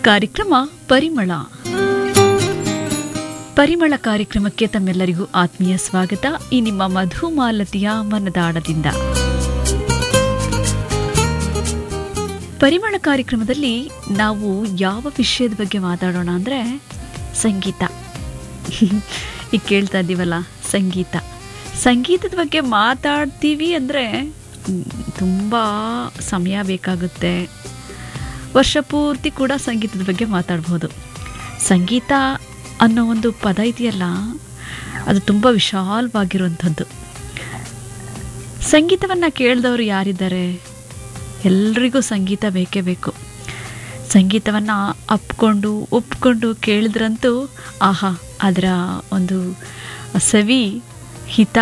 ಕಾರ್ಯಕ್ರಮ ಪರಿಮಳ ಪರಿಮಳ ಕಾರ್ಯಕ್ರಮಕ್ಕೆ ತಮ್ಮೆಲ್ಲರಿಗೂ ಆತ್ಮೀಯ ಸ್ವಾಗತ ಈ ನಿಮ್ಮ ಮಧುಮಾಲತಿಯ ಮನದಾಳದಿಂದ ಪರಿಮಳ ಕಾರ್ಯಕ್ರಮದಲ್ಲಿ ನಾವು ಯಾವ ವಿಷಯದ ಬಗ್ಗೆ ಮಾತಾಡೋಣ ಅಂದರೆ ಸಂಗೀತ ಈಗ ಕೇಳ್ತಾ ಇದ್ದೀವಲ್ಲ ಸಂಗೀತ ಸಂಗೀತದ ಬಗ್ಗೆ ಮಾತಾಡ್ತೀವಿ ಅಂದರೆ ತುಂಬ ಸಮಯ ಬೇಕಾಗುತ್ತೆ ವರ್ಷ ಪೂರ್ತಿ ಕೂಡ ಸಂಗೀತದ ಬಗ್ಗೆ ಮಾತಾಡ್ಬೋದು ಸಂಗೀತ ಅನ್ನೋ ಒಂದು ಪದ ಇದೆಯಲ್ಲ ಅದು ತುಂಬ ವಿಶಾಲವಾಗಿರುವಂಥದ್ದು ಸಂಗೀತವನ್ನು ಕೇಳಿದವರು ಯಾರಿದ್ದಾರೆ ಎಲ್ರಿಗೂ ಸಂಗೀತ ಬೇಕೇ ಬೇಕು ಸಂಗೀತವನ್ನು ಅಪ್ಕೊಂಡು ಒಪ್ಕೊಂಡು ಕೇಳಿದ್ರಂತೂ ಆಹಾ ಅದರ ಒಂದು ಸವಿ ಹಿತ